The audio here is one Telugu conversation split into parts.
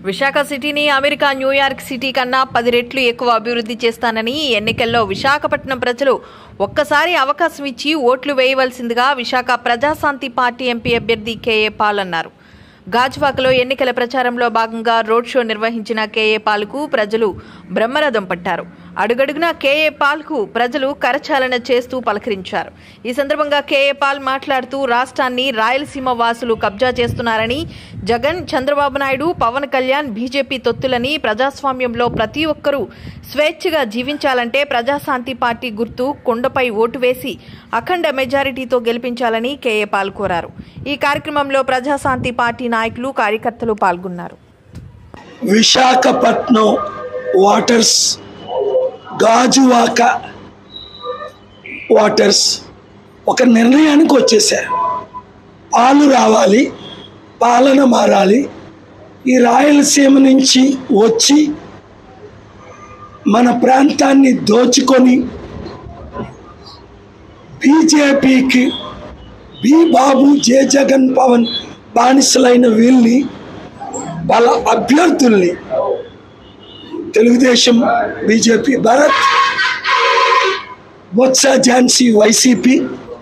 విశాఖ సిటీని అమెరికా న్యూయార్క్ సిటీ కన్నా పది రెట్లు ఎక్కువ అభివృద్ధి చేస్తానని ఈ ఎన్నికల్లో విశాఖపట్నం ప్రజలు ఒక్కసారి అవకాశం ఇచ్చి ఓట్లు వేయవలసిందిగా విశాఖ ప్రజాశాంతి పార్టీ ఎంపీ అభ్యర్థి కేఏ పాల్ అన్నారు గాజువాకలో ఎన్నికల ప్రచారంలో భాగంగా రోడ్ షో నిర్వహించిన కేఏ పాల్కు ప్రజలు బ్రహ్మరథం పట్టారు అడుగడుగునా కేఏ పాల్కు ప్రజలు కరచాలన చేస్తూ పలకరించారు ఈ సందర్భంగా కేఏ పాల్ మాట్లాడుతూ రాష్ట్రాన్ని రాయలసీమ వాసులు కబ్జా చేస్తున్నారని జగన్ చంద్రబాబు నాయుడు పవన్ కళ్యాణ్ బీజేపీ తొత్తులని ప్రజాస్వామ్యంలో ప్రతి ఒక్కరూ స్వేచ్ఛగా జీవించాలంటే ప్రజాశాంతి పార్టీ గుర్తు కొండపై ఓటు వేసి అఖండ మెజారిటీతో గెలిపించాలని కేఏ పాల్ కోరారు ఈ కార్యక్రమంలో ప్రజాశాంతి పార్టీ నాయకులు కార్యకర్తలు పాల్గొన్నారు విశాఖపట్నం వాటర్స్ గాజువాక వాటర్స్ ఒక నిర్ణయానికి వచ్చేసారు పాలు రావాలి పాలన మారాలి ఈ రాయలసీమ నుంచి వచ్చి మన ప్రాంతాన్ని దోచుకొని బీజేపీకి బి బాబు జే జగన్ పవన్ బానిసలైన వీళ్ళని వాళ్ళ అభ్యర్థుల్ని Telugu Desam BJP Bharat Botsa Jhansi YCP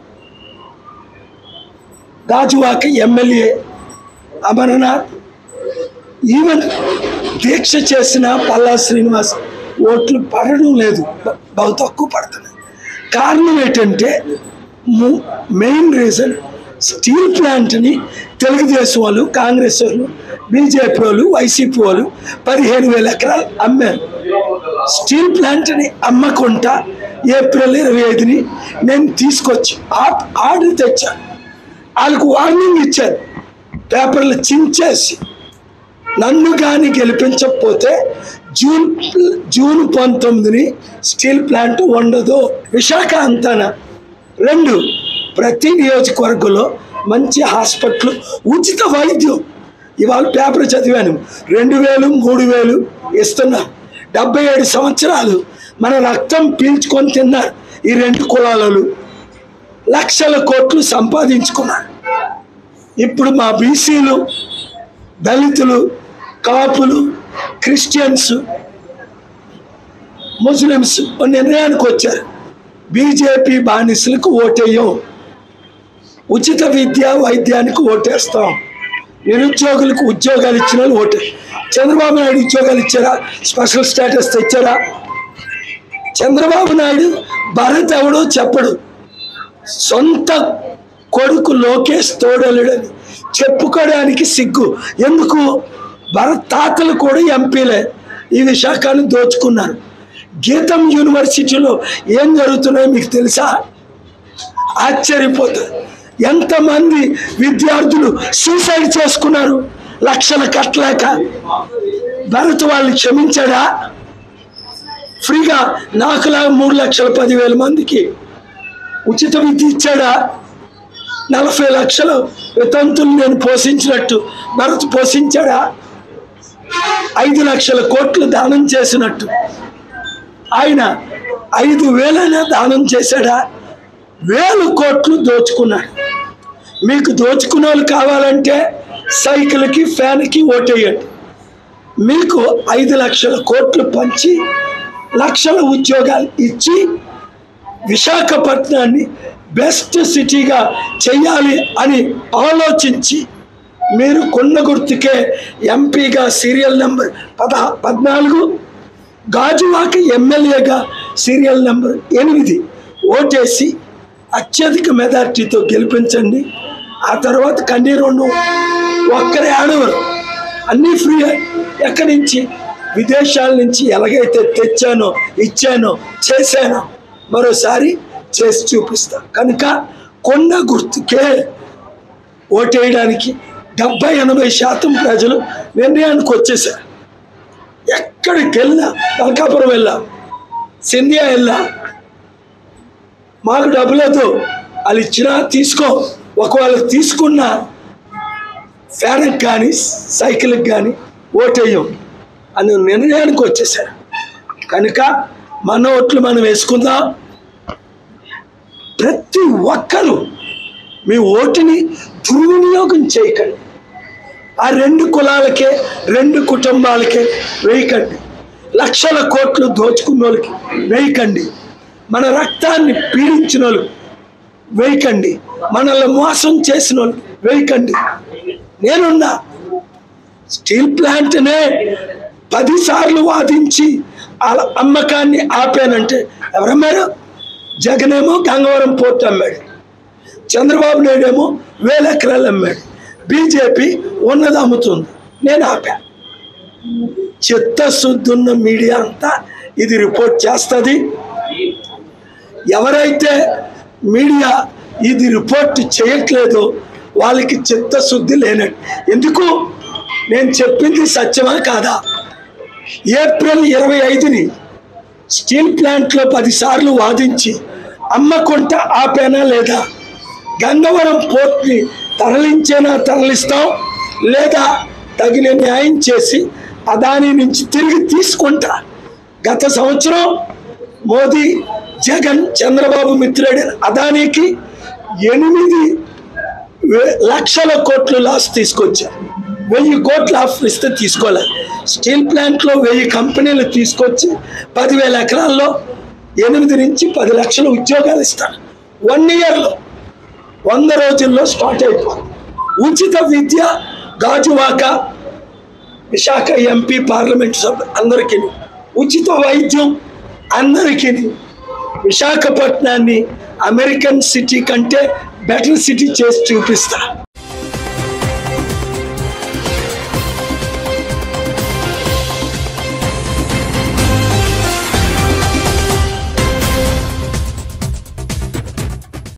Gajuwaka MLA Amarnath even దీక్ష చేసిన పల్లా శ్రీనివాస్ ఓట్లు పడడం లేదు బ- బహు తక్కువ పడుతున్నాయి కారణం ఏంటంటే ము- మెయిన్ రీజన్ స్టీల్ ప్లాంట్ని తెలుగుదేశం వాళ్ళు కాంగ్రెస్ వాళ్ళు బీజేపీ వాళ్ళు వైసీపీ వాళ్ళు పదిహేను వేల ఎకరాలు అమ్మారు స్టీల్ ప్లాంట్ని అమ్మకుండా ఏప్రిల్ ఇరవై ఐదుని నేను తీసుకొచ్చి ఆ- ఆర్డర్ తెచ్చాను వాళ్ళకు వార్నింగ్ ఇచ్చారు పేపర్లు చించేసి నన్ను కానీ గెలిపించకపోతే జూన్ జూన్ పంతొమ్మిదిని స్టీల్ ప్లాంట్ ఉండదు విశాఖ అంతాన రెండు ప్రతి నియోజకవర్గంలో మంచి హాస్పిటల్ ఉచిత వైద్యం ఇవాళ పేపర్ చదివాను రెండు వేలు మూడు వేలు ఇస్తున్నారు డెబ్బై ఏడు సంవత్సరాలు మన రక్తం పీల్చుకొని తిన్నారు ఈ రెండు కులాలలో లక్షల కోట్లు సంపాదించుకున్నారు ఇప్పుడు మా బీసీలు దళితులు కాపులు క్రిస్టియన్స్ ముస్లిమ్స్ ఓ నిర్ణయానికి వచ్చారు బీజేపీ బానిసలకు ఓటేయం ఉచిత విద్య వైద్యానికి ఓటేస్తాం నిరుద్యోగులకు ఉద్యోగాలు ఇచ్చిన వాళ్ళు ఓటే చంద్రబాబు నాయుడు ఉద్యోగాలు ఇచ్చారా స్పెషల్ స్టేటస్ తెచ్చారా చంద్రబాబు నాయుడు భరత్ ఎవడో చెప్పడు సొంత కొడుకు లోకేష్ తోడలుడని చెప్పుకోవడానికి సిగ్గు ఎందుకు భరత్ తాతలు కూడా ఎంపీలే ఈ విశాఖను దోచుకున్నారు గీతం యూనివర్సిటీలో ఏం జరుగుతున్నాయో మీకు తెలుసా ఆశ్చర్యపోతుంది ఎంతమంది విద్యార్థులు సూసైడ్ చేసుకున్నారు లక్షలు కట్టలేక భరత్ వాళ్ళని క్షమించాడా ఫ్రీగా నాకులా మూడు లక్షల పదివేల మందికి ఉచిత విద్య ఇచ్చాడా నలభై లక్షలు వితంతులు నేను పోషించినట్టు భరత్ పోషించాడా ఐదు లక్షల కోట్లు దానం చేసినట్టు ఆయన ఐదు వేలైనా దానం చేశాడా వేలు కోట్లు దోచుకున్నాడు మీకు దోచుకున్న వాళ్ళు కావాలంటే సైకిల్కి ఫ్యాన్కి ఓటేయండి మీకు ఐదు లక్షల కోట్లు పంచి లక్షల ఉద్యోగాలు ఇచ్చి విశాఖపట్నాన్ని బెస్ట్ సిటీగా చేయాలి అని ఆలోచించి మీరు కొన్న గుర్తుకే ఎంపీగా సీరియల్ నెంబర్ పద పద్నాలుగు గాజువాక ఎమ్మెల్యేగా సీరియల్ నెంబర్ ఎనిమిది ఓటేసి అత్యధిక మెజార్టీతో గెలిపించండి ఆ తర్వాత కన్నీరు ఒక్కరే ఆడవరు అన్నీ ఫ్రీ ఎక్కడి నుంచి విదేశాల నుంచి ఎలాగైతే తెచ్చానో ఇచ్చానో చేశానో మరోసారి చేసి చూపిస్తా కనుక కొండ గుర్తుకే ఓటేయడానికి డెబ్బై ఎనభై శాతం ప్రజలు నిర్ణయానికి వచ్చేసారు ఎక్కడికి వెళ్ళినా నల్కాపురం వెళ్ళా సింధియా వెళ్ళా మాకు డబ్బులతో వాళ్ళు ఇచ్చినా తీసుకో ఒకవేళ తీసుకున్నా ఫ్యాన్కి కానీ సైకిల్కి కానీ ఓటేయం అని నిర్ణయానికి వచ్చేసారు కనుక మన ఓట్లు మనం వేసుకుందాం ప్రతి ఒక్కరూ మీ ఓటుని దుర్వినియోగం చేయకండి ఆ రెండు కులాలకే రెండు కుటుంబాలకే వేయకండి లక్షల కోట్లు దోచుకున్న వాళ్ళకి వేయకండి మన రక్తాన్ని పీడించిన వాళ్ళు వేయకండి మనల్ని మోసం చేసిన వాళ్ళు వేయకండి నేనున్నా స్టీల్ ప్లాంట్నే పదిసార్లు వాదించి వాళ్ళ అమ్మకాన్ని ఆపానంటే ఎవరమ్మారు జగనేమో గంగవరం పోర్ట్ అమ్మాడు చంద్రబాబు నాయుడు ఏమో వేల ఎకరాలు అమ్మాడు బీజేపీ ఉన్నది అమ్ముతుంది నేను ఆపా చిత్తశుద్ధి ఉన్న మీడియా అంతా ఇది రిపోర్ట్ చేస్తుంది ఎవరైతే మీడియా ఇది రిపోర్ట్ చేయట్లేదో వాళ్ళకి చిత్తశుద్ధి లేనట్టు ఎందుకు నేను చెప్పింది సత్యమా కాదా ఏప్రిల్ ఇరవై ఐదుని స్టీల్ ప్లాంట్లో పదిసార్లు వాదించి అమ్మకుంట ఆపేనా లేదా గంగవరం పోర్ట్ని తరలించేనా తరలిస్తాం లేదా తగిన న్యాయం చేసి అదాని నుంచి తిరిగి తీసుకుంటా గత సంవత్సరం మోదీ జగన్ చంద్రబాబు మిత్రుడు అదానికి ఎనిమిది వే- లక్షల కోట్లు లాస్ తీసుకొచ్చారు వెయ్యి కోట్ల ఆఫర్ ఇస్తే తీసుకోలే స్టీల్ ప్లాంట్లో వెయ్యి కంపెనీలు తీసుకొచ్చి పదివేల ఎకరాల్లో ఎనిమిది నుంచి పది లక్షల ఉద్యోగాలు ఇస్తారు వన్ ఇయర్లో వంద రోజుల్లో స్టార్ట్ అయిపోయింది ఉచిత విద్య గాజువాక విశాఖ ఎంపీ పార్లమెంట్ సభ్యులు అందరికీ ఉచిత వైద్యం అందరికీ విశాఖపట్నాన్ని అమెరికన్ సిటీ కంటే బెటర్ సిటీ చేసి చూపిస్తా